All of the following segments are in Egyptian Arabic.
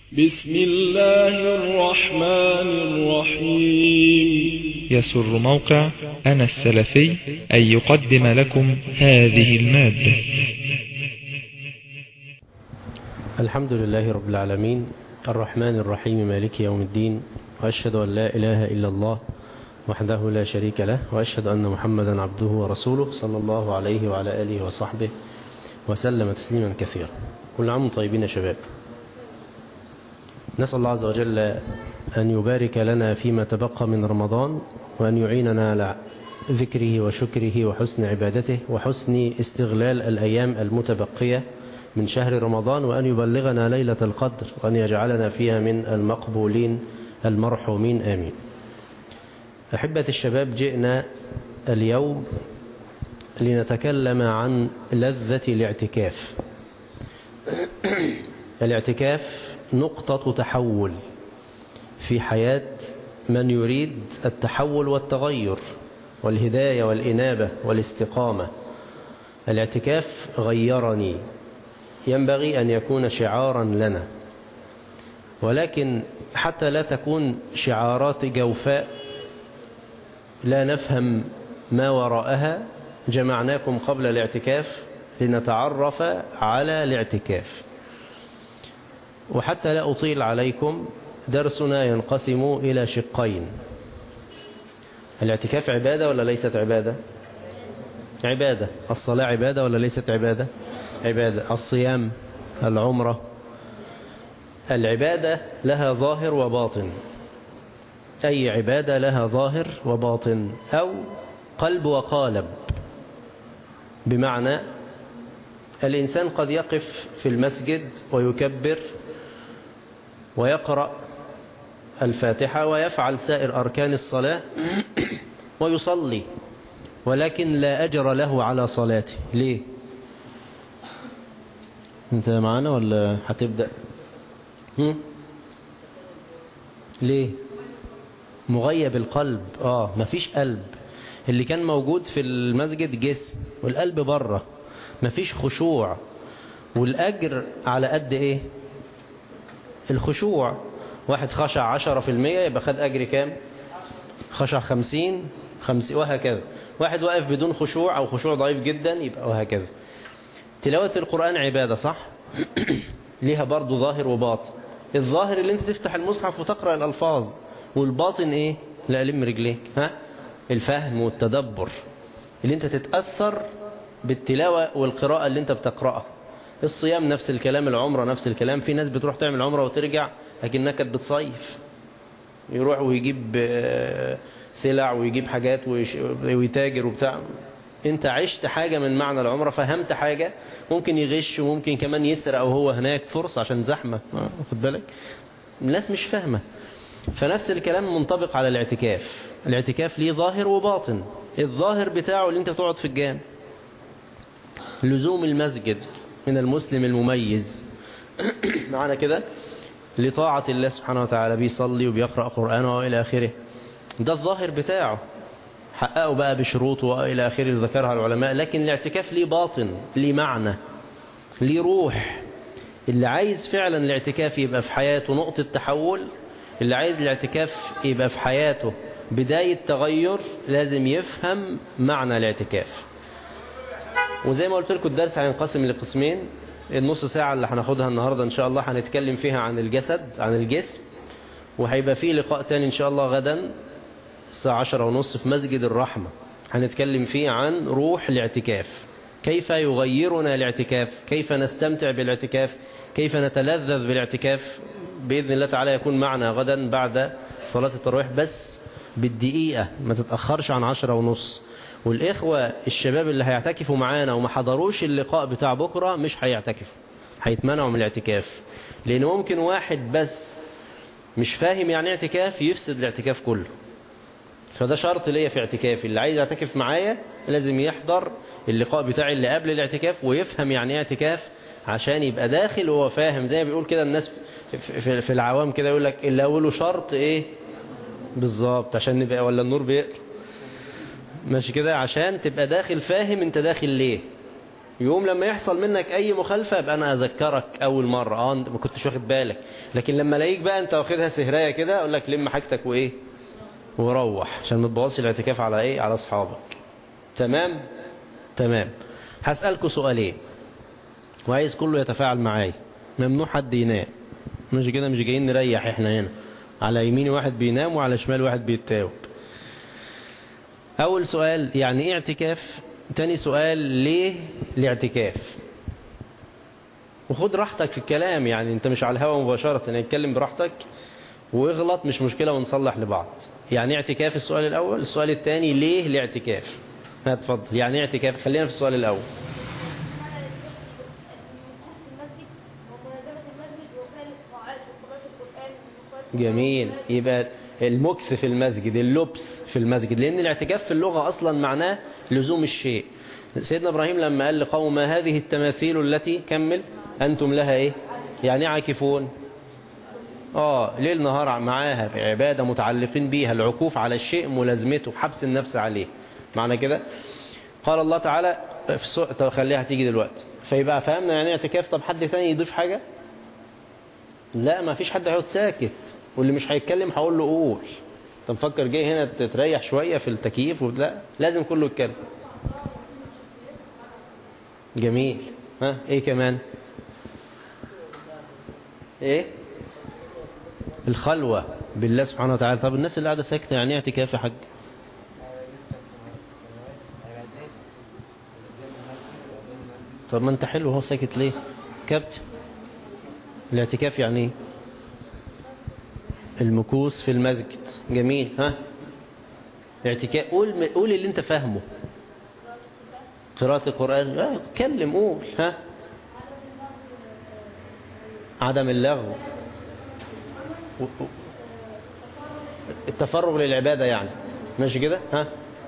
بسم الله الرحمن الرحيم يسر موقع أنا السلفي أن يقدم لكم هذه المادة الحمد لله رب العالمين الرحمن الرحيم مالك يوم الدين وأشهد أن لا إله إلا الله وحده لا شريك له وأشهد أن محمدا عبده ورسوله صلى الله عليه وعلى آله وصحبه وسلم تسليما كثيرا كل عام طيبين يا شباب نسأل الله عز وجل أن يبارك لنا فيما تبقى من رمضان وأن يعيننا على ذكره وشكره وحسن عبادته وحسن استغلال الأيام المتبقية من شهر رمضان وأن يبلغنا ليلة القدر وأن يجعلنا فيها من المقبولين المرحومين آمين أحبة الشباب جئنا اليوم لنتكلم عن لذة الاعتكاف الاعتكاف نقطة تحول في حياة من يريد التحول والتغير والهداية والإنابة والاستقامة الاعتكاف غيرني ينبغي أن يكون شعارا لنا ولكن حتى لا تكون شعارات جوفاء لا نفهم ما وراءها جمعناكم قبل الاعتكاف لنتعرف على الاعتكاف وحتى لا أطيل عليكم درسنا ينقسم إلى شقين الاعتكاف عبادة ولا ليست عبادة عبادة الصلاة عبادة ولا ليست عبادة عبادة الصيام العمرة العبادة لها ظاهر وباطن أي عبادة لها ظاهر وباطن أو قلب وقالب بمعنى الإنسان قد يقف في المسجد ويكبر ويقرأ الفاتحة ويفعل سائر أركان الصلاة ويصلي ولكن لا أجر له على صلاته ليه انت معانا ولا هتبدأ هم؟ ليه مغيب القلب اه مفيش قلب اللي كان موجود في المسجد جسم والقلب بره مفيش خشوع والأجر على قد ايه الخشوع واحد خشع عشرة في المية يبقى خد أجر كام خشع خمسين خمسين وهكذا واحد واقف بدون خشوع أو خشوع ضعيف جدا يبقى وهكذا تلاوة القرآن عبادة صح ليها برضو ظاهر وباطن الظاهر اللي انت تفتح المصحف وتقرأ الألفاظ والباطن ايه لا لم رجليك ها الفهم والتدبر اللي انت تتأثر بالتلاوة والقراءة اللي انت بتقرأها الصيام نفس الكلام العمرة نفس الكلام في ناس بتروح تعمل عمرة وترجع لكنها كانت بتصيف يروح ويجيب سلع ويجيب حاجات ويتاجر وبتاع انت عشت حاجة من معنى العمرة فهمت حاجة ممكن يغش وممكن كمان يسرق وهو هناك فرصة عشان زحمة خد بالك الناس مش فاهمة فنفس الكلام منطبق على الاعتكاف الاعتكاف ليه ظاهر وباطن الظاهر بتاعه اللي انت بتقعد في الجامع لزوم المسجد من المسلم المميز معنا كده لطاعة الله سبحانه وتعالى بيصلي وبيقرأ قرآن وإلى آخره ده الظاهر بتاعه حققه بقى بشروطه وإلى آخره ذكرها العلماء لكن الاعتكاف ليه باطن ليه معنى ليه روح اللي عايز فعلا الاعتكاف يبقى في حياته نقطة تحول اللي عايز الاعتكاف يبقى في حياته بداية تغير لازم يفهم معنى الاعتكاف وزي ما قلت لكم الدرس هينقسم لقسمين النص ساعة اللي هناخدها النهاردة إن شاء الله هنتكلم فيها عن الجسد عن الجسم وهيبقى فيه لقاء تاني إن شاء الله غدا الساعة عشرة ونص في مسجد الرحمة هنتكلم فيه عن روح الاعتكاف كيف يغيرنا الاعتكاف كيف نستمتع بالاعتكاف كيف نتلذذ بالاعتكاف بإذن الله تعالى يكون معنا غدا بعد صلاة التراويح بس بالدقيقة ما تتأخرش عن عشرة ونص والإخوة الشباب اللي هيعتكفوا معانا وما حضروش اللقاء بتاع بكرة مش هيعتكفوا هيتمنعوا من الاعتكاف لأن ممكن واحد بس مش فاهم يعني اعتكاف يفسد الاعتكاف كله فده شرط ليا في اعتكافي اللي عايز يعتكف معايا لازم يحضر اللقاء بتاعي اللي قبل الاعتكاف ويفهم يعني ايه اعتكاف عشان يبقى داخل وهو فاهم زي ما بيقول كده الناس في العوام كده يقول لك اللي أوله شرط ايه بالظبط عشان نبقى ولا النور بيقطع ماشي كده عشان تبقى داخل فاهم انت داخل ليه يقوم لما يحصل منك اي مخالفة يبقى انا اذكرك اول مرة اه انت ما كنتش واخد بالك لكن لما الاقيك بقى انت واخدها سهراية كده اقول لك لم حاجتك وايه وروح عشان ما تبوظش الاعتكاف على ايه على اصحابك تمام تمام هسألكوا سؤالين وعايز كله يتفاعل معايا ممنوع حد ينام مش كده مش جايين نريح احنا هنا على يمين واحد بينام وعلى شمال واحد بيتاوب اول سؤال يعني ايه اعتكاف تاني سؤال ليه الاعتكاف وخد راحتك في الكلام يعني انت مش على الهوا مباشرة نتكلم براحتك واغلط مش مشكلة ونصلح لبعض يعني ايه اعتكاف السؤال الاول السؤال الثاني ليه الاعتكاف هتفضل يعني ايه اعتكاف خلينا في السؤال الاول جميل يبقى المكث في المسجد اللبس في المسجد لأن الاعتكاف في اللغة أصلا معناه لزوم الشيء سيدنا إبراهيم لما قال لقوم ما هذه التماثيل التي كمل أنتم لها إيه يعني عاكفون آه ليل نهار معاها في عبادة متعلقين بيها العكوف على الشيء ملازمته حبس النفس عليه معنى كده قال الله تعالى في السؤ... طب خليها تيجي دلوقتي فيبقى فهمنا يعني اعتكاف طب حد تاني يضيف حاجة لا ما فيش حد هيقعد ساكت واللي مش هيتكلم هقول له قول انت مفكر جاي هنا تتريح شوية في التكييف لا لازم كله يتكلم جميل ها ايه كمان ايه الخلوة بالله سبحانه وتعالى طب الناس اللي قاعدة ساكتة يعني ايه اعتكاف يا حاج طب ما انت حلو هو ساكت ليه كبت الاعتكاف يعني ايه المكوس في المسجد جميل ها اعتكاف قول قول اللي انت فاهمه قراءة القرآن اه كلم قول ها عدم اللغو التفرغ للعبادة يعني ماشي كده ها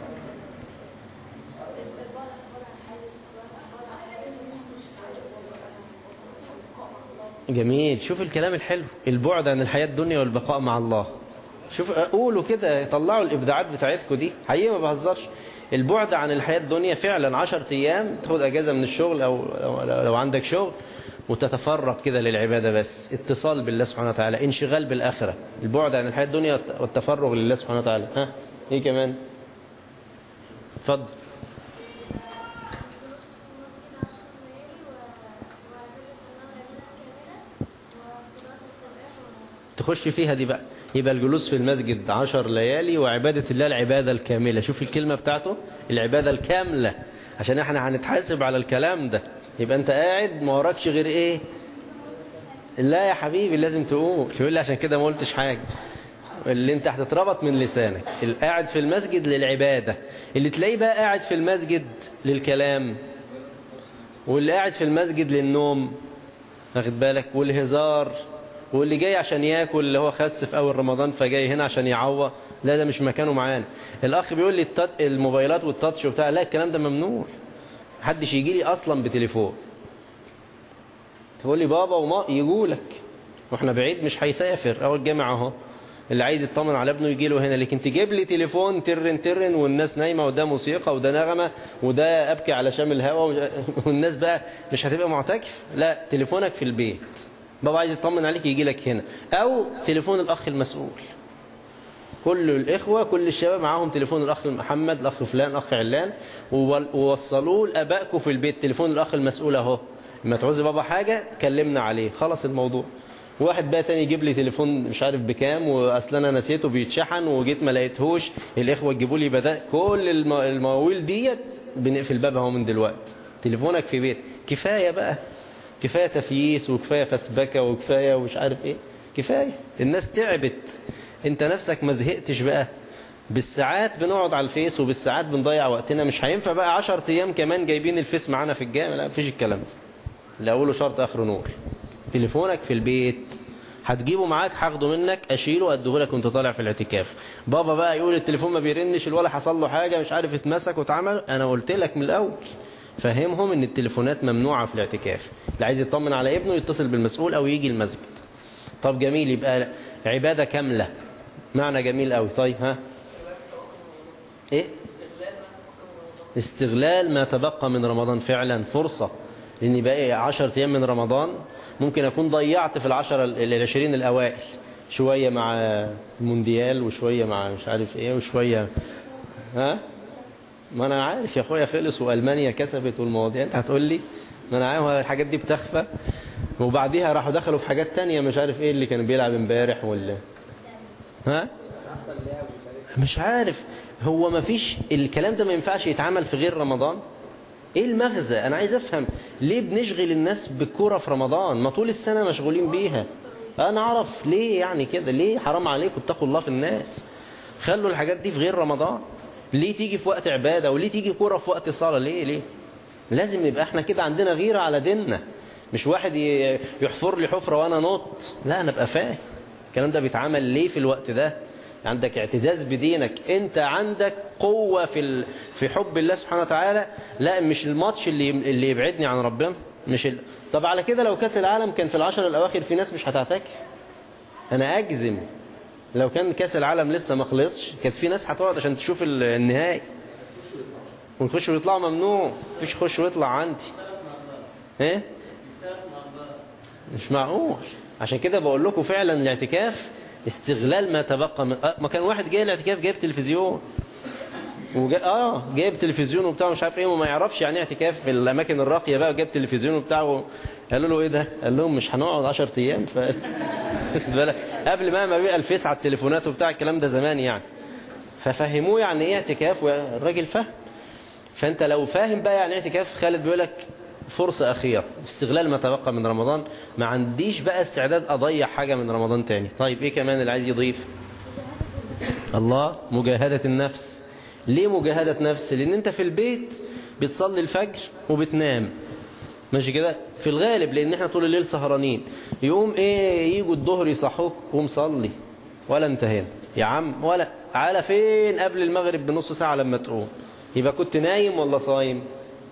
جميل شوف الكلام الحلو البعد عن الحياة الدنيا والبقاء مع الله شوف قولوا كده طلعوا الإبداعات بتاعتكم دي حقيقة ما بهزرش البعد عن الحياة الدنيا فعلا عشر أيام تاخد أجازة من الشغل أو لو عندك شغل وتتفرغ كده للعبادة بس اتصال بالله سبحانه وتعالى انشغال بالآخرة البعد عن الحياة الدنيا والتفرغ لله سبحانه وتعالى ها ايه كمان اتفضل تخش فيها دي بقى يبقى الجلوس في المسجد عشر ليالي وعبادة الله العبادة الكاملة شوف الكلمة بتاعته العبادة الكاملة عشان احنا هنتحاسب على الكلام ده يبقى انت قاعد ما وراكش غير ايه لا يا حبيبي لازم تقول يقول لي عشان كده ما قلتش حاجة اللي انت هتتربط من لسانك القاعد في المسجد للعبادة اللي تلاقيه بقى قاعد في المسجد للكلام واللي قاعد في المسجد للنوم واخد بالك والهزار واللي جاي عشان ياكل اللي هو خس في اول رمضان فجاي هنا عشان يعوى لا ده مش مكانه معانا الاخ بيقول لي التط... الموبايلات والتاتش وبتاع لا الكلام ده ممنوع محدش يجي لي اصلا بتليفون تقول لي بابا وما يجولك واحنا بعيد مش هيسافر اول جامعه اهو اللي عايز يطمن على ابنه يجي له هنا لكن تجيب لي تليفون ترن ترن والناس نايمه وده موسيقى وده نغمه وده ابكي على شام الهوا والناس بقى مش هتبقى معتكف لا تليفونك في البيت بابا عايز يطمن عليك يجي لك هنا او تليفون الاخ المسؤول كل الاخوه كل الشباب معاهم تليفون الاخ محمد الاخ فلان الاخ علان ووصلوه لابائكم في البيت تليفون الاخ المسؤول اهو لما تعوز بابا حاجه كلمنا عليه خلص الموضوع واحد بقى تاني يجيب لي تليفون مش عارف بكام واصل انا نسيته بيتشحن وجيت ما لقيتهوش الاخوه تجيبوا لي بدأ كل المواويل ديت بنقفل بابها من دلوقتي تليفونك في بيت كفايه بقى كفايه تفييس وكفايه فسبكه وكفايه ومش عارف ايه كفايه الناس تعبت انت نفسك ما زهقتش بقى بالساعات بنقعد على الفيس وبالساعات بنضيع وقتنا مش هينفع بقى 10 ايام كمان جايبين الفيس معانا في الجامع لا مفيش الكلام ده لا اقوله شرط اخر نور تليفونك في البيت هتجيبه معاك هاخده منك اشيله اديه لك وانت طالع في الاعتكاف بابا بقى يقول التليفون ما بيرنش الولا حصل له حاجه مش عارف اتمسك واتعمل انا قلت لك من الاول فهمهم ان التليفونات ممنوعه في الاعتكاف اللي عايز يطمن على ابنه يتصل بالمسؤول او يجي المسجد طب جميل يبقى عباده كامله معنى جميل قوي طيب ها ايه استغلال ما تبقى من رمضان فعلا فرصة لأن باقي عشر أيام من رمضان ممكن أكون ضيعت في العشر العشرين الأوائل شوية مع المونديال وشوية مع مش عارف ايه وشوية ها ما انا عارف يا اخويا خلص والمانيا كسبت والمواضيع انت هتقول لي ما انا عارف الحاجات دي بتخفى وبعديها راحوا دخلوا في حاجات تانية مش عارف ايه اللي كان بيلعب امبارح ولا ها مش عارف هو ما فيش الكلام ده ما ينفعش يتعمل في غير رمضان ايه المغزى انا عايز افهم ليه بنشغل الناس بالكوره في رمضان ما طول السنه مشغولين بيها انا اعرف ليه يعني كده ليه حرام عليكم اتقوا الله في الناس خلوا الحاجات دي في غير رمضان ليه تيجي في وقت عبادة وليه تيجي كورة في وقت صلاة ليه ليه لازم نبقى احنا كده عندنا غيرة على ديننا مش واحد يحفر لي حفرة وانا نط لا انا ابقى فاهم الكلام ده بيتعمل ليه في الوقت ده عندك اعتزاز بدينك انت عندك قوة في ال... في حب الله سبحانه وتعالى لا مش الماتش اللي اللي يبعدني عن ربنا مش ال... طب على كده لو كاس العالم كان في العشر الاواخر في ناس مش هتعتكف انا اجزم لو كان كاس العالم لسه ما خلصش كانت في ناس هتقعد عشان تشوف النهائي ونخش ويطلع ممنوع مفيش خش ويطلع عندي ايه مش معقول عشان كده بقول لكم فعلا الاعتكاف استغلال ما تبقى من ما كان واحد جاي الاعتكاف جايب تلفزيون وجا... اه جايب تلفزيون وبتاع مش عارف ايه وما يعرفش يعني اعتكاف في الاماكن الراقيه بقى وجايب تلفزيون وبتاع و... قالوا له ايه ده قال لهم مش هنقعد 10 ايام ف... قبل ما ما بيبقى الفيس على التليفونات وبتاع الكلام ده زمان يعني ففهموه يعني ايه اعتكاف والراجل فهم فانت لو فاهم بقى يعني اعتكاف خالد بيقول لك فرصة أخيرة استغلال ما تبقى من رمضان ما عنديش بقى استعداد أضيع حاجة من رمضان تاني طيب إيه كمان اللي عايز يضيف الله مجاهدة النفس ليه مجاهدة نفس لأن أنت في البيت بتصلي الفجر وبتنام ماشي كده في الغالب لأن احنا طول الليل سهرانين يقوم إيه يجوا الظهر يصحوك قوم صلي ولا انتهينا يا عم ولا على فين قبل المغرب بنص ساعة لما تقوم يبقى كنت نايم ولا صايم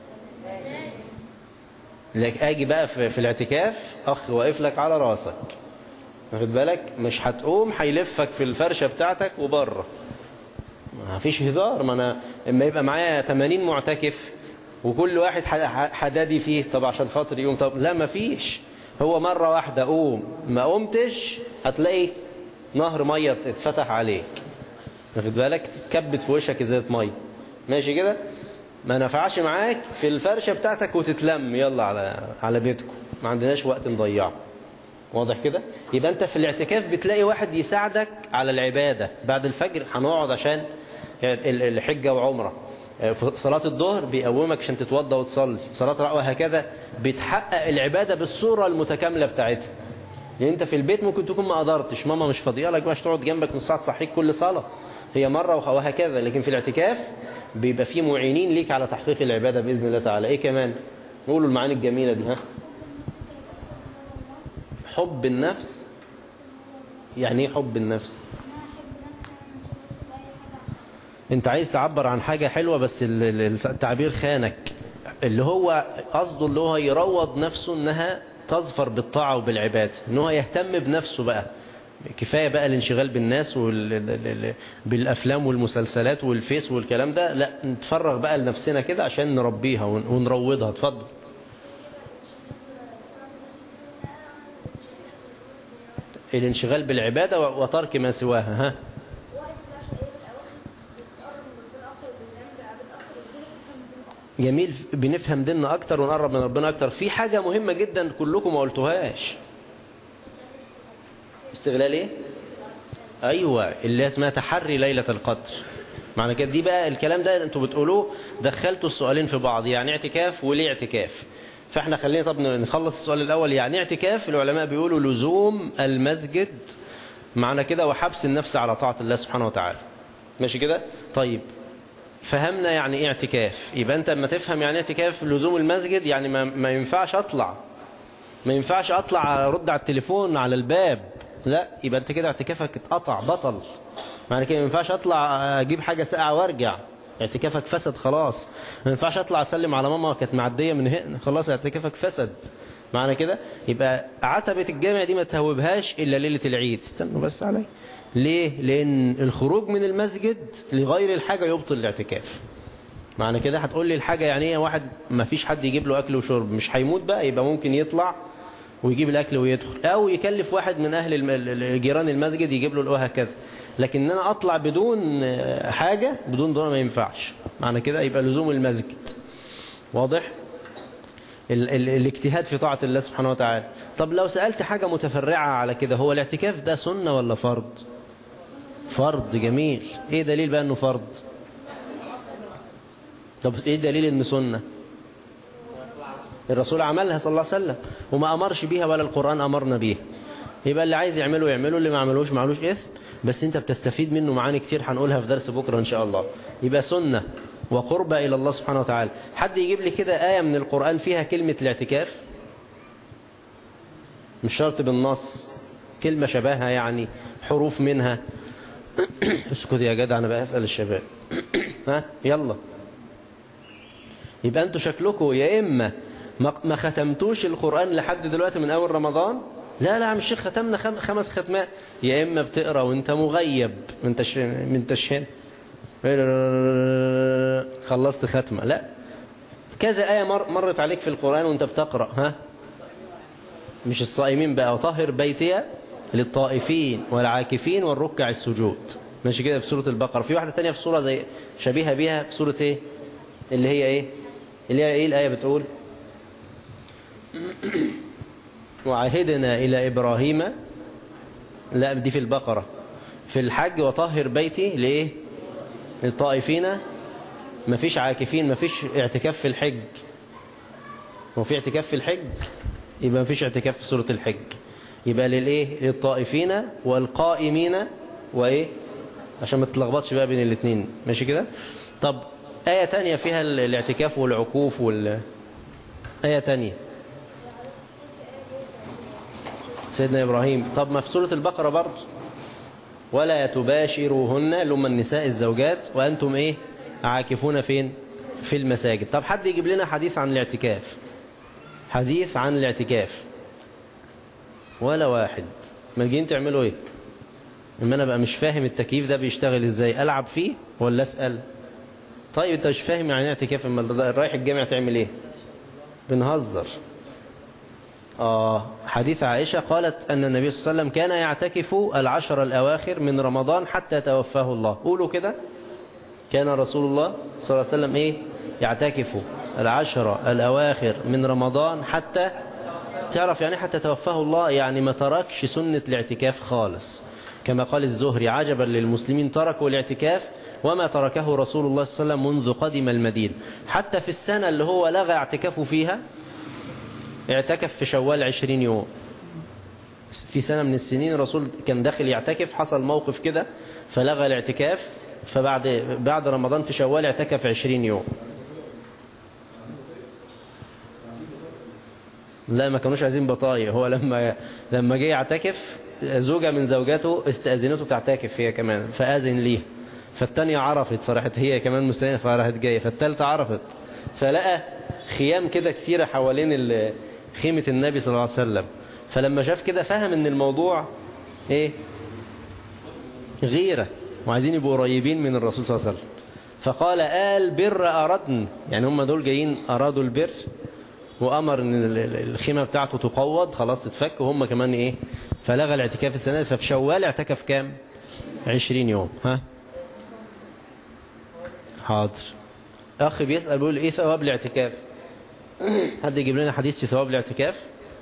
لك اجي بقى في, في الاعتكاف اخ واقف لك على راسك واخد بالك مش هتقوم هيلفك في الفرشه بتاعتك وبره ما فيش هزار ما انا اما يبقى معايا 80 معتكف وكل واحد حدادي فيه طب عشان خاطر يقوم طب لا ما فيش هو مره واحده قوم ما قمتش هتلاقي نهر ميه اتفتح عليك واخد بالك تكبت في وشك ازازه ميه ماشي كده ما نفعش معاك في الفرشة بتاعتك وتتلم يلا على على بيتكم ما عندناش وقت نضيعه واضح كده يبقى انت في الاعتكاف بتلاقي واحد يساعدك على العبادة بعد الفجر هنقعد عشان الحجة وعمرة صلاة الظهر بيقومك عشان تتوضى وتصلي صلاة وهكذا بتحقق العبادة بالصورة المتكاملة بتاعتها لان انت في البيت ممكن تكون ما قدرتش ماما مش فاضيه لك باش تقعد جنبك نص ساعه تصحيك كل صلاه هي مرة وهكذا لكن في الاعتكاف بيبقى فيه معينين ليك على تحقيق العبادة بإذن الله تعالى إيه كمان قولوا المعاني الجميلة دي ها حب النفس يعني ايه حب النفس انت عايز تعبر عن حاجة حلوة بس التعبير خانك اللي هو قصده اللي هو يروض نفسه انها تظفر بالطاعة وبالعبادة ان هو يهتم بنفسه بقى كفاية بقى الانشغال بالناس وال... بالأفلام والمسلسلات والفيس والكلام ده لا نتفرغ بقى لنفسنا كده عشان نربيها ونروضها اتفضل الانشغال بالعبادة وترك ما سواها ها جميل بنفهم ديننا أكتر ونقرب من ربنا أكتر في حاجة مهمة جدا كلكم ما قلتوهاش استغلال ايه ايوه اللي اسمها تحري ليلة القدر معنى كده دي بقى الكلام ده انتوا بتقولوه دخلتوا السؤالين في بعض يعني اعتكاف وليه اعتكاف فاحنا خلينا طب نخلص السؤال الاول يعني اعتكاف العلماء بيقولوا لزوم المسجد معنى كده وحبس النفس على طاعة الله سبحانه وتعالى ماشي كده طيب فهمنا يعني ايه اعتكاف يبقى انت لما تفهم يعني اعتكاف لزوم المسجد يعني ما, ما ينفعش اطلع ما ينفعش اطلع ارد على التليفون على الباب لا يبقى انت كده اعتكافك اتقطع بطل معنى كده ما ينفعش اطلع اجيب حاجة ساقعة وارجع اعتكافك فسد خلاص ما ينفعش اطلع اسلم على ماما كانت معدية من هنا خلاص اعتكافك فسد معنى كده يبقى عتبة الجامع دي ما تهوبهاش الا ليلة العيد استنوا بس علي ليه لان الخروج من المسجد لغير الحاجة يبطل الاعتكاف معنى كده هتقول لي الحاجة يعني ايه واحد ما فيش حد يجيب له أكل وشرب مش هيموت بقى يبقى ممكن يطلع ويجيب الأكل ويدخل أو يكلف واحد من أهل الم- جيران المسجد يجيب له وهكذا لكن ان انا اطلع بدون حاجة بدون دون ما ينفعش معنى كده يبقى لزوم المسجد واضح ال ال الاجتهاد في طاعة الله سبحانه وتعالى طب لو سألت حاجة متفرعة على كده هو الاعتكاف ده سنة ولا فرض فرض جميل ايه دليل بقى انه فرض طب ايه دليل انه سنة الرسول عملها صلى الله عليه وسلم وما امرش بيها ولا القرآن امرنا بيها يبقى اللي عايز يعمله يعمله اللي ما عملوش ما عملوش اثم بس انت بتستفيد منه معاني كتير هنقولها في درس بكرة ان شاء الله يبقى سنة وقربة الى الله سبحانه وتعالى حد يجيب لي كده آية من القرآن فيها كلمة الاعتكاف مش شرط بالنص كلمة شبهها يعني حروف منها اسكت يا جدع انا بقى اسأل الشباب ها يلا يبقى انتوا شكلكم يا اما ما ما ختمتوش القرآن لحد دلوقتي من اول رمضان لا لا يا عم الشيخ ختمنا خم- خمس ختمات يا اما بتقرا وانت مغيب من تش من تشهين خلصت ختمه لا كذا آية مر مرت عليك في القرآن وانت بتقرأ ها مش الصائمين بقى وطهر بيتي للطائفين والعاكفين والركع السجود ماشي كده في سورة البقرة في واحدة تانية في سورة زي شبيهة بيها في سورة ايه اللي هي ايه اللي هي ايه الآية بتقول وعهدنا إلى إبراهيم لا دي في البقرة في الحج وطهر بيتي لإيه للطائفين مفيش عاكفين مفيش اعتكاف في الحج هو في اعتكاف في الحج يبقى مفيش اعتكاف في سورة الحج يبقى للإيه للطائفين والقائمين وإيه عشان ما تتلخبطش بقى بين الاثنين ماشي كده طب آية تانية فيها ال- الاعتكاف والعكوف وال آية تانية سيدنا إبراهيم طب ما في سورة البقرة برضه ولا تباشروهن لما النساء الزوجات وأنتم إيه عاكفون فين في المساجد طب حد يجيب لنا حديث عن الاعتكاف حديث عن الاعتكاف ولا واحد ما جايين تعملوا ايه اما انا بقى مش فاهم التكييف ده بيشتغل ازاي العب فيه ولا اسال طيب انت مش فاهم يعني ايه اعتكاف اما رايح الجامع تعمل ايه بنهزر آه حديث عائشة قالت أن النبي صلى الله عليه وسلم كان يعتكف العشر الأواخر من رمضان حتى توفاه الله قولوا كده كان رسول الله صلى الله عليه وسلم إيه يعتكف العشر الأواخر من رمضان حتى تعرف يعني حتى توفاه الله يعني ما تركش سنة الاعتكاف خالص كما قال الزهري عجبا للمسلمين تركوا الاعتكاف وما تركه رسول الله صلى الله عليه وسلم منذ قدم المدينة حتى في السنة اللي هو لغى اعتكافه فيها اعتكف في شوال عشرين يوم في سنة من السنين الرسول كان داخل يعتكف حصل موقف كده فلغى الاعتكاف فبعد بعد رمضان في شوال اعتكف عشرين يوم لا ما كانوش عايزين بطايق هو لما لما جه يعتكف زوجة من زوجاته استأذنته تعتكف هي كمان فأذن ليها فالتانية عرفت فراحت هي كمان مستنية فراحت جاية فالتالتة عرفت فلقى خيام كده كتيرة حوالين ال- خيمة النبي صلى الله عليه وسلم فلما شاف كده فهم ان الموضوع ايه غيرة وعايزين يبقوا قريبين من الرسول صلى الله عليه وسلم فقال آل بر أردن يعني هم دول جايين أرادوا البر وأمر ان ال- ال- الخيمة بتاعته تقوض خلاص تتفك وهم كمان ايه فلغى الاعتكاف السنة دي، ففي شوال اعتكف كام عشرين يوم ها حاضر أخ بيسأل بيقول إيه ثواب الاعتكاف حد يجيب لنا حديث في ثواب الاعتكاف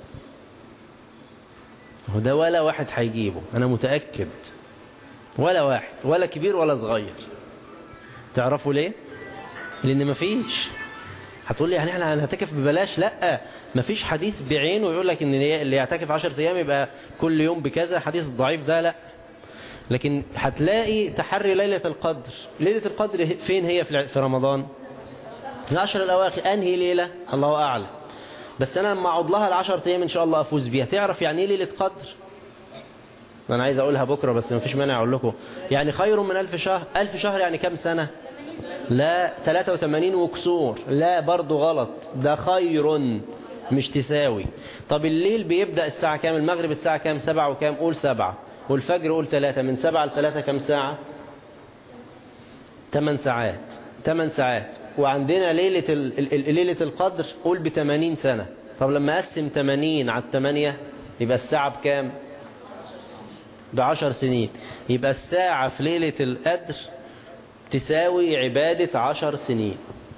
هو ده ولا واحد هيجيبه أنا متأكد ولا واحد ولا كبير ولا صغير تعرفوا ليه لأن مفيش هتقول لي يعني احنا هنعتكف ببلاش لا مفيش حديث بعينه يقول لك ان اللي يعتكف 10 ايام يبقى كل يوم بكذا حديث ضعيف ده لا لكن هتلاقي تحري ليلة القدر ليلة القدر فين هي في في رمضان العشر الأواخر أنهي ليلة الله أعلم بس أنا لما أقعد لها العشر أيام إن شاء الله أفوز بيها تعرف يعني إيه ليلة قدر أنا عايز أقولها بكرة بس مفيش مانع أقول لكم يعني خير من ألف شهر ألف شهر يعني كم سنة لا 83 وكسور لا برضو غلط ده خير مش تساوي طب الليل بيبدأ الساعة كام المغرب الساعة كام سبعة وكام قول سبعة والفجر قول ثلاثة من سبعة لثلاثة كم ساعة ثمان ساعات 8 ساعات وعندنا ليلة ال- ال- ال- ليلة القدر قول ب 80 سنة طب لما أقسم 80 على 8 يبقى الساعة بكام بعشر سنين يبقى الساعة في ليلة القدر تساوي عبادة عشر سنين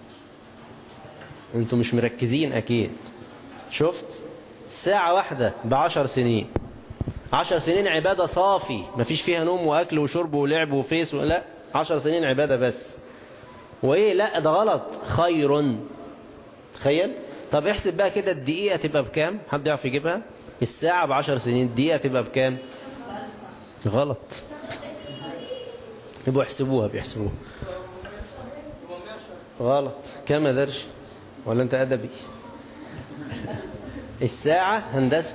انتوا مش مركزين اكيد شفت ساعة واحدة بعشر سنين عشر سنين عبادة صافي مفيش فيها نوم واكل وشرب ولعب وفيس لا عشر سنين عبادة بس وايه لا ده غلط خير تخيل طب احسب بقى كده الدقيقة تبقى بكام حد يعرف يجيبها الساعة بعشر سنين الدقيقة تبقى بكام غلط يبقوا يحسبوها بيحسبوها غلط كم يا درش ولا انت ادبي الساعة هندسة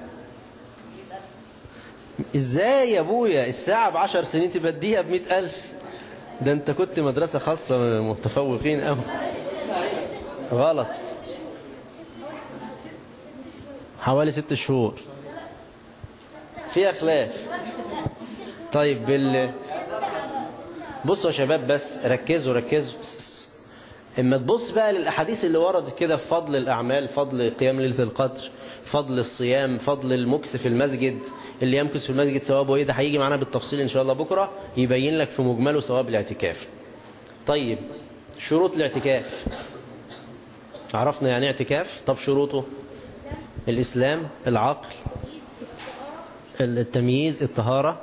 ازاي يا ابويا الساعة بعشر سنين تبقى الدقيقة بمئة الف ده انت كنت مدرسة خاصة متفوقين اوي غلط حوالي ست شهور فيها خلاف طيب بال بصوا يا شباب بس ركزوا ركزوا اما تبص بقى للاحاديث اللي وردت كده في فضل الاعمال فضل قيام ليله القدر فضل الصيام فضل المكس في المسجد اللي يمكث في المسجد ثوابه ايه ده هيجي معانا بالتفصيل ان شاء الله بكره يبين لك في مجمله ثواب الاعتكاف طيب شروط الاعتكاف عرفنا يعني اعتكاف طب شروطه الاسلام العقل التمييز الطهارة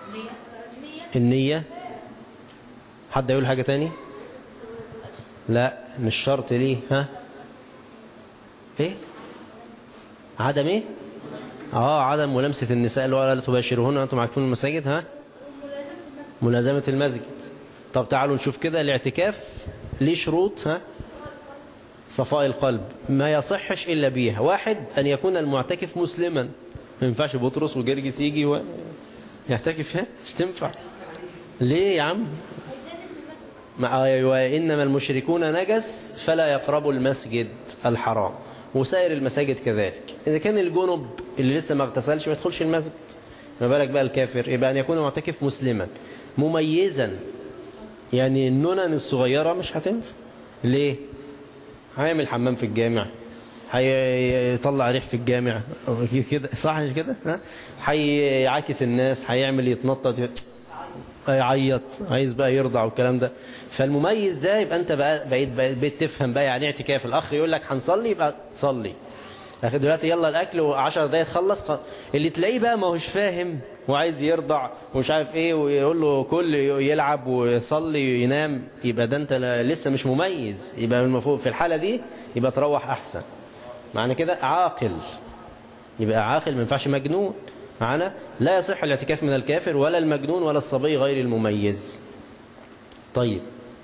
النية حد يقول حاجة تاني لا مش شرط ليه ها ايه عدم ايه اه عدم ملامسة النساء اللي هو لا تباشرهن وانتم عاكفون المساجد ها ملازمة المسجد طب تعالوا نشوف كده الاعتكاف ليه شروط ها صفاء القلب ما يصحش إلا بيها واحد أن يكون المعتكف مسلما ما ينفعش بطرس وجرجس يجي و... يعتكف هنا مش تنفع ليه يا عم ما أيوة إنما المشركون نجس فلا يقربوا المسجد الحرام وسائر المساجد كذلك إذا كان الجنب اللي لسه ما اغتسلش ما يدخلش المسجد ما بالك بقى الكافر يبقى أن يكون معتكف مسلما مميزا يعني النونن الصغيرة مش هتنفع ليه هيعمل حمام في الجامع هيطلع ريح في الجامع كده صح مش كده ها هيعاكس الناس هيعمل يتنطط هيعيط عايز بقى يرضع والكلام ده فالمميز ده يبقى انت بقى بقيت بقيت تفهم بقى يعني اعتكاف الاخ يقول لك هنصلي يبقى صلي اخي دلوقتي يلا الاكل و10 دقايق تخلص خ... اللي تلاقيه بقى ما هوش فاهم وعايز يرضع ومش عارف ايه ويقول له كل يلعب ويصلي وينام يبقى ده انت لسه مش مميز يبقى المفروض في الحالة دي يبقى تروح احسن معنى كده عاقل يبقى عاقل ما ينفعش مجنون معنا لا يصح الاعتكاف من الكافر ولا المجنون ولا الصبي غير المميز طيب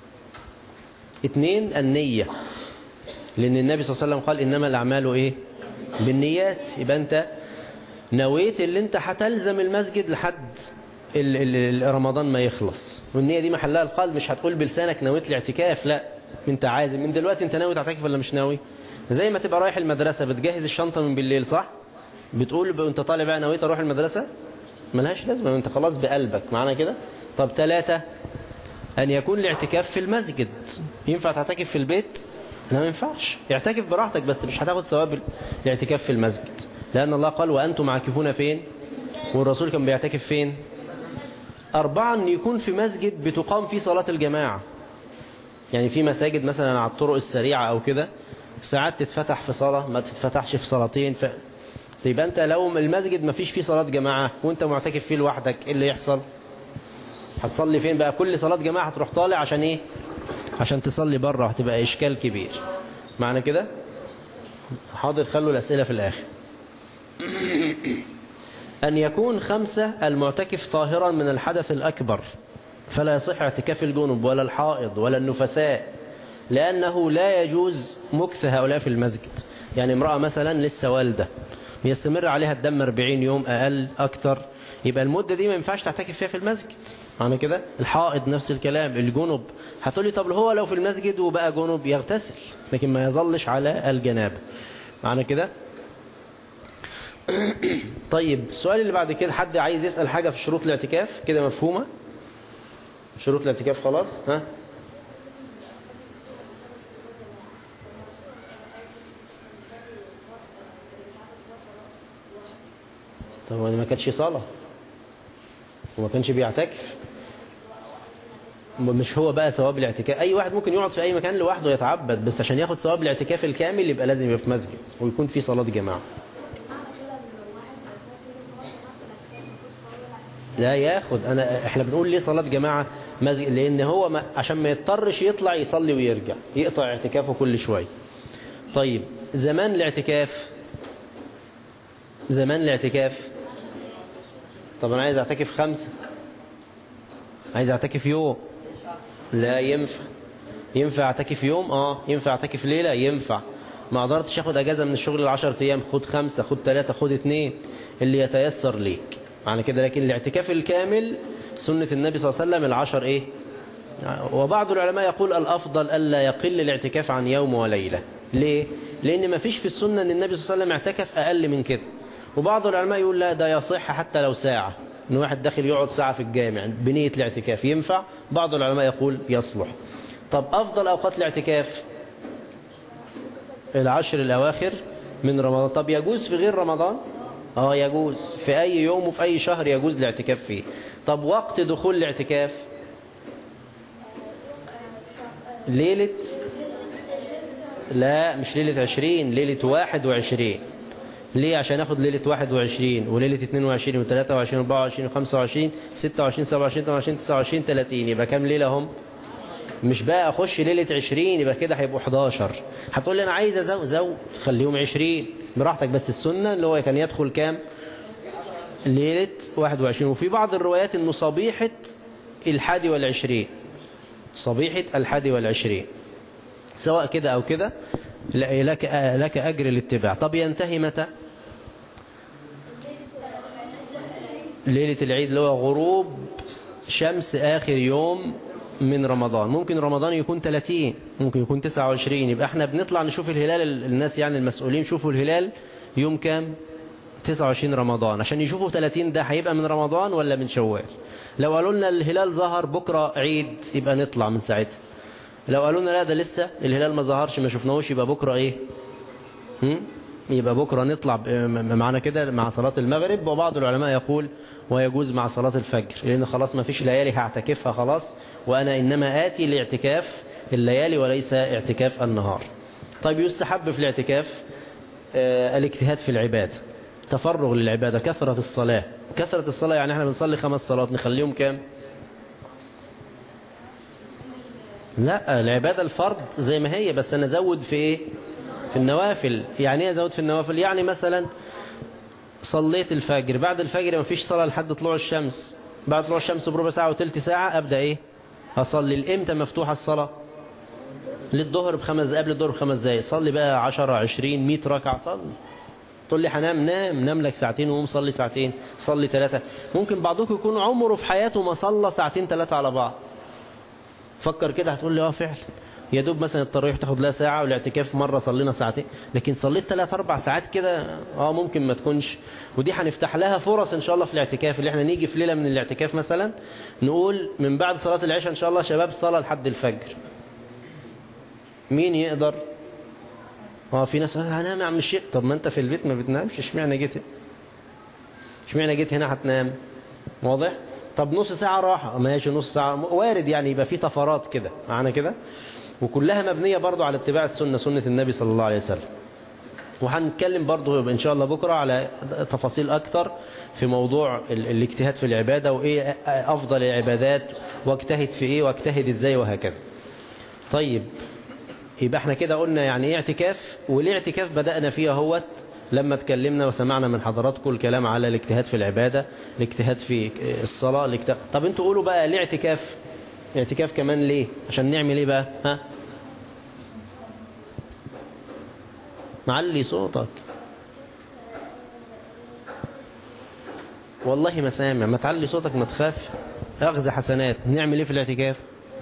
اثنين النية لأن النبي صلى الله عليه وسلم قال إنما الأعمال إيه بالنيات يبقى أنت نويت اللي أنت هتلزم المسجد لحد ال ال رمضان ما يخلص والنية دي محلها القلب مش هتقول بلسانك نويت الاعتكاف لا انت عازم من دلوقتي انت ناوي تعتكف ولا مش ناوي زي ما تبقى رايح المدرسة بتجهز الشنطة من بالليل صح بتقول انت طالع بقى نويت اروح المدرسة ملهاش لازمة انت خلاص بقلبك معنا كده طب ثلاثة ان يكون الاعتكاف في المسجد ينفع تعتكف في البيت لا ما ينفعش اعتكف براحتك بس مش هتاخد ثواب الاعتكاف في المسجد لأن الله قال وأنتم عاكفون فين والرسول كان بيعتكف فين أربعة أن يكون في مسجد بتقام فيه صلاة الجماعة يعني في مساجد مثلا على الطرق السريعة أو كده ساعات تتفتح في صلاة ما تتفتحش في صلاتين ف... يبقى أنت لو المسجد ما فيش فيه صلاة جماعة وأنت معتكف فيه لوحدك إيه اللي يحصل هتصلي فين بقى كل صلاة جماعة هتروح طالع عشان إيه عشان تصلي بره هتبقى إشكال كبير معنى كده حاضر خلوا الأسئلة في الآخر أن يكون خمسة المعتكف طاهرا من الحدث الأكبر فلا يصح اعتكاف الجنب ولا الحائض ولا النفساء لأنه لا يجوز مكث هؤلاء في المسجد يعني امرأة مثلا لسه والدة يستمر عليها الدم 40 يوم أقل أكتر يبقى المدة دي ما ينفعش تعتكف فيها في المسجد معنى كده الحائض نفس الكلام الجنب هتقولي طب هو لو في المسجد وبقى جنب يغتسل لكن ما يظلش على الجنابة معنى كده طيب السؤال اللي بعد كده حد عايز يسأل حاجة في شروط الاعتكاف كده مفهومة شروط الاعتكاف خلاص ها طب ما كانش صلاة وما كانش بيعتكف مش هو بقى ثواب الاعتكاف اي واحد ممكن يقعد في اي مكان لوحده يتعبد بس عشان ياخد ثواب الاعتكاف الكامل يبقى لازم يبقى في مسجد ويكون في صلاة جماعة لا ياخد انا احنا بنقول ليه صلاة جماعة مسجد لان هو ما عشان ما يضطرش يطلع يصلي ويرجع يقطع اعتكافه كل شوية طيب زمان الاعتكاف زمان الاعتكاف طب انا عايز اعتكف خمسة عايز اعتكف يوم لا ينفع ينفع اعتكف يوم اه ينفع اعتكف ليلة ينفع ما قدرتش اخد اجازة من الشغل العشر ايام خد خمسة خد ثلاثة خد اتنين اللي يتيسر ليك معنى كده لكن الاعتكاف الكامل سنة النبي صلى الله عليه وسلم العشر ايه وبعض العلماء يقول الافضل الا يقل الاعتكاف عن يوم وليلة ليه لان ما فيش في السنة ان النبي صلى الله عليه وسلم اعتكف اقل من كده وبعض العلماء يقول لا ده يصح حتى لو ساعة ان واحد داخل يقعد ساعة في الجامع بنية الاعتكاف ينفع بعض العلماء يقول يصلح طب افضل اوقات الاعتكاف العشر الاواخر من رمضان طب يجوز في غير رمضان اه يجوز في اي يوم وفي اي شهر يجوز الاعتكاف فيه طب وقت دخول الاعتكاف ليلة لا مش ليلة عشرين ليلة واحد وعشرين ليه عشان اخد ليلة 21 وليلة 22 و23 و24 و25 26 27 28 29 30 يبقى كام ليلة هم مش بقى اخش ليلة 20 يبقى كده هيبقوا 11 هتقول لي انا عايز ازود زود خليهم 20 براحتك بس السنة اللي هو كان يدخل كام ليلة 21 وفي بعض الروايات انه صبيحة الحادي والعشرين صبيحة الحادي والعشرين سواء كده او كده لك لك اجر الاتباع طب ينتهي متى ليلة العيد اللي هو غروب شمس آخر يوم من رمضان ممكن رمضان يكون 30 ممكن يكون 29 يبقى احنا بنطلع نشوف الهلال الناس يعني المسؤولين شوفوا الهلال يوم كام 29 رمضان عشان يشوفوا 30 ده هيبقى من رمضان ولا من شوال لو قالوا لنا الهلال ظهر بكرة عيد يبقى نطلع من ساعتها لو قالوا لنا لا ده لسه الهلال ما ظهرش ما شفناهوش يبقى بكرة ايه هم؟ يبقى بكرة نطلع معنا كده مع صلاة المغرب وبعض العلماء يقول ويجوز مع صلاة الفجر لأن خلاص ما فيش ليالي هعتكفها خلاص وأنا إنما آتي لاعتكاف الليالي وليس اعتكاف النهار طيب يستحب في الاعتكاف آه الاجتهاد في العبادة تفرغ للعبادة كثرة الصلاة كثرة الصلاة يعني احنا بنصلي خمس صلوات نخليهم كام لا العبادة الفرض زي ما هي بس أنا أزود في إيه في النوافل يعني ايه أزود في النوافل يعني مثلا صليت الفجر بعد الفجر ما فيش صلاة لحد طلوع الشمس بعد طلوع الشمس بربع ساعة وثلث ساعة أبدأ إيه أصلي الإمتى مفتوحة الصلاة للظهر بخمس قبل الظهر بخمس دقايق صلي بقى 10 20 100 ركعة صلي تقول لي هنام نام نام لك ساعتين وقوم صلي ساعتين صلي ثلاثة ممكن بعضكم يكون عمره في حياته ما صلى ساعتين ثلاثة على بعض فكر كده هتقول لي اه فعلا يا دوب مثلا التراويح تاخد لها ساعة والاعتكاف مرة صلينا ساعتين لكن صليت ثلاث أربع ساعات كده اه ممكن ما تكونش ودي هنفتح لها فرص إن شاء الله في الاعتكاف اللي احنا نيجي في ليلة من الاعتكاف مثلا نقول من بعد صلاة العشاء إن شاء الله شباب صلاة لحد الفجر مين يقدر اه في ناس هنام يا عم الشيخ طب ما انت في البيت ما بتنامش اشمعنى جيت اشمعنى جيت هنا هتنام واضح طب نص ساعة راحة ماشي نص ساعة وارد يعني يبقى في طفرات كده معانا كده وكلها مبنية برضو على اتباع السنة سنة النبي صلى الله عليه وسلم وهنتكلم برضو إن شاء الله بكرة على تفاصيل أكتر في موضوع ال الاجتهاد في العبادة وإيه أفضل العبادات واجتهد في إيه واجتهد إزاي وهكذا طيب يبقى احنا كده قلنا يعني ايه اعتكاف وليه اعتكاف بدأنا فيها هوت لما اتكلمنا وسمعنا من حضراتكم الكلام على الاجتهاد في العبادة الاجتهاد في الصلاة الاجتهاد طب انتوا قولوا بقى ليه اعتكاف اعتكاف كمان ليه عشان نعمل ايه بقى ها معلي صوتك والله ما سامع ما تعلي صوتك ما تخاف اخذ حسنات نعمل ايه في الاعتكاف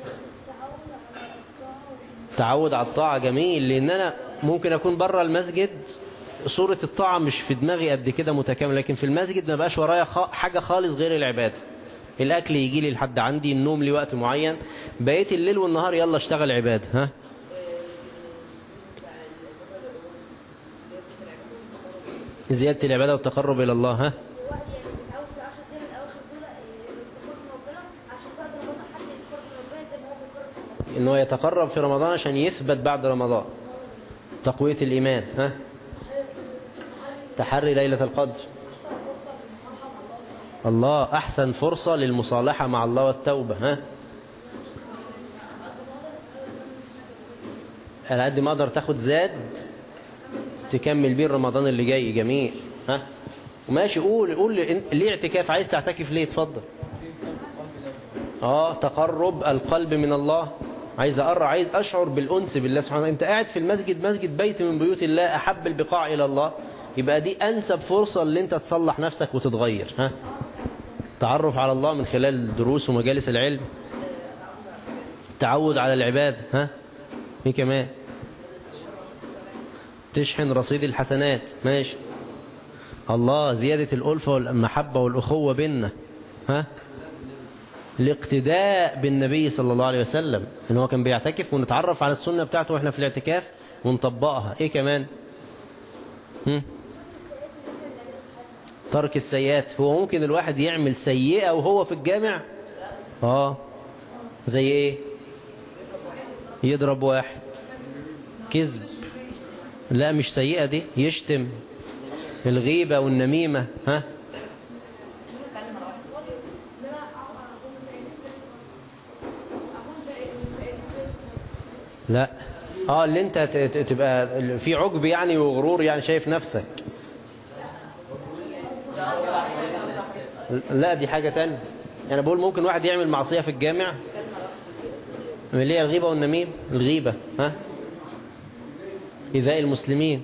تعود على الطاعة جميل لان انا ممكن اكون بره المسجد صورة الطاعة مش في دماغي قد كده متكامل لكن في المسجد ما بقاش ورايا حاجة خالص غير العبادة الأكل يجي لي لحد عندي النوم لوقت معين بقيت الليل والنهار يلا اشتغل عبادة ها زيادة العبادة والتقرب إلى الله ها ان هو يتقرب في رمضان عشان يثبت بعد رمضان تقوية الإيمان ها تحري ليلة القدر الله أحسن فرصة للمصالحة مع الله والتوبة ها على قد ما أقدر تاخد زاد تكمل بيه رمضان اللي جاي جميل ها وماشي قول قول ليه اعتكاف عايز تعتكف ليه اتفضل اه تقرب القلب من الله عايز أقرأ عايز أشعر بالأنس بالله سبحانه وتعالى أنت قاعد في المسجد مسجد بيت من بيوت الله أحب البقاع إلى الله يبقى دي أنسب فرصة اللي أنت تصلح نفسك وتتغير ها تعرف على الله من خلال الدروس ومجالس العلم تعود على العباد ها ايه كمان تشحن رصيد الحسنات ماشي الله زيادة الألفة والمحبة والأخوة بيننا ها الاقتداء بالنبي صلى الله عليه وسلم ان هو كان بيعتكف ونتعرف على السنة بتاعته واحنا في الاعتكاف ونطبقها ايه كمان هم؟ ترك السيئات هو ممكن الواحد يعمل سيئة وهو في الجامع اه زي ايه يضرب واحد كذب لا مش سيئة دي يشتم الغيبة والنميمة ها لا اه اللي انت تبقى في عجب يعني وغرور يعني شايف نفسك لا دي حاجة تانية انا بقول ممكن واحد يعمل معصية في الجامع اللي هي الغيبة والنميم الغيبة ها إيذاء المسلمين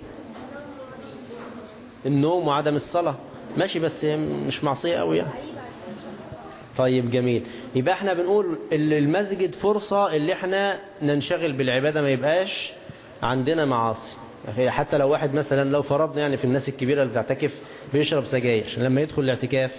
النوم وعدم الصلاة ماشي بس مش معصية قوي يعني طيب جميل يبقى احنا بنقول المسجد فرصة اللي احنا ننشغل بالعبادة ما يبقاش عندنا معاصي حتى لو واحد مثلا لو فرضنا يعني في الناس الكبيرة اللي بتعتكف بيشرب سجاير لما يدخل الاعتكاف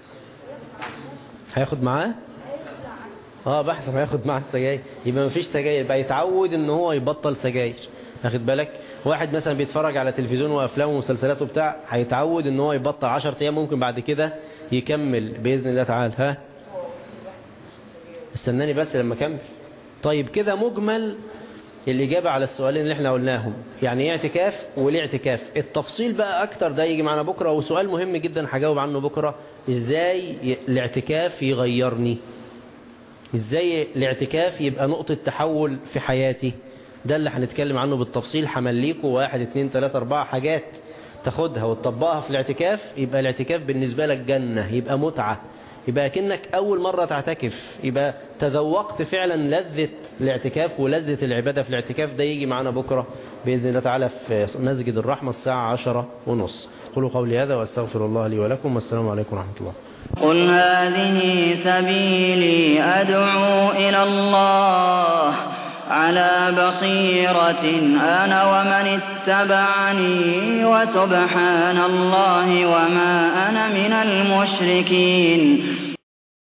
هياخد معاه اه بحث هياخد معاه السجاير يبقى ما فيش سجاير بقى يتعود ان هو يبطل سجاير واخد بالك واحد مثلا بيتفرج على تلفزيون وافلام ومسلسلات وبتاع هيتعود ان هو يبطل 10 ايام ممكن بعد كده يكمل باذن الله تعالى ها استناني بس لما اكمل طيب كده مجمل الإجابة على السؤالين اللي احنا قلناهم يعني ايه اعتكاف وليه اعتكاف التفصيل بقى أكتر ده يجي معنا بكرة وسؤال مهم جدا هجاوب عنه بكرة ازاي الاعتكاف يغيرني ازاي الاعتكاف يبقى نقطة تحول في حياتي ده اللي هنتكلم عنه بالتفصيل همليكوا واحد اتنين تلاتة اربعة حاجات تاخدها وتطبقها في الاعتكاف يبقى الاعتكاف بالنسبة لك جنة يبقى متعة يبقى كأنك أول مرة تعتكف يبقى تذوقت فعلا لذة الاعتكاف ولذة العبادة في الاعتكاف ده يجي معنا بكرة بإذن الله تعالى في مسجد الرحمة الساعة عشرة ونص قولوا قولي هذا واستغفر الله لي ولكم والسلام عليكم ورحمة الله قل هذه سبيلي أدعو إلى الله على بصيرة أنا ومن اتبعني وسبحان الله وما أنا من المشركين